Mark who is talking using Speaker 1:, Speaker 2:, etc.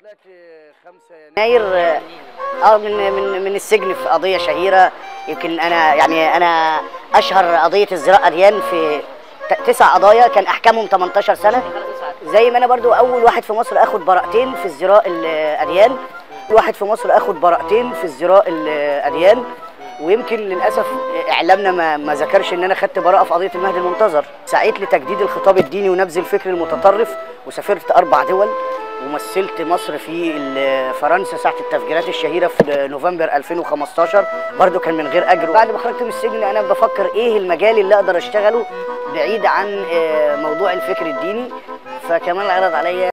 Speaker 1: طلعت 5 يناير اه من من من السجن في قضيه شهيره يمكن انا يعني انا اشهر قضيه ازدراء اديان في ت- تسع قضايا كان احكامهم 18 سنه زي ما انا برضو اول واحد في مصر اخد براءتين في ازدراء الاديان واحد في مصر اخد براءتين في ازدراء الاديان ويمكن للاسف اعلامنا ما ما ذكرش ان انا خدت براءه في قضيه المهدي المنتظر سعيت لتجديد الخطاب الديني ونبذ الفكر المتطرف وسافرت اربع دول ومثلت مصر في ال- فرنسا ساعه التفجيرات الشهيره في نوفمبر 2015 برضو كان من غير اجر بعد ما خرجت من السجن انا بفكر ايه المجال اللي اقدر اشتغله بعيد عن آه، موضوع الفكر الديني فكمان عرض عليا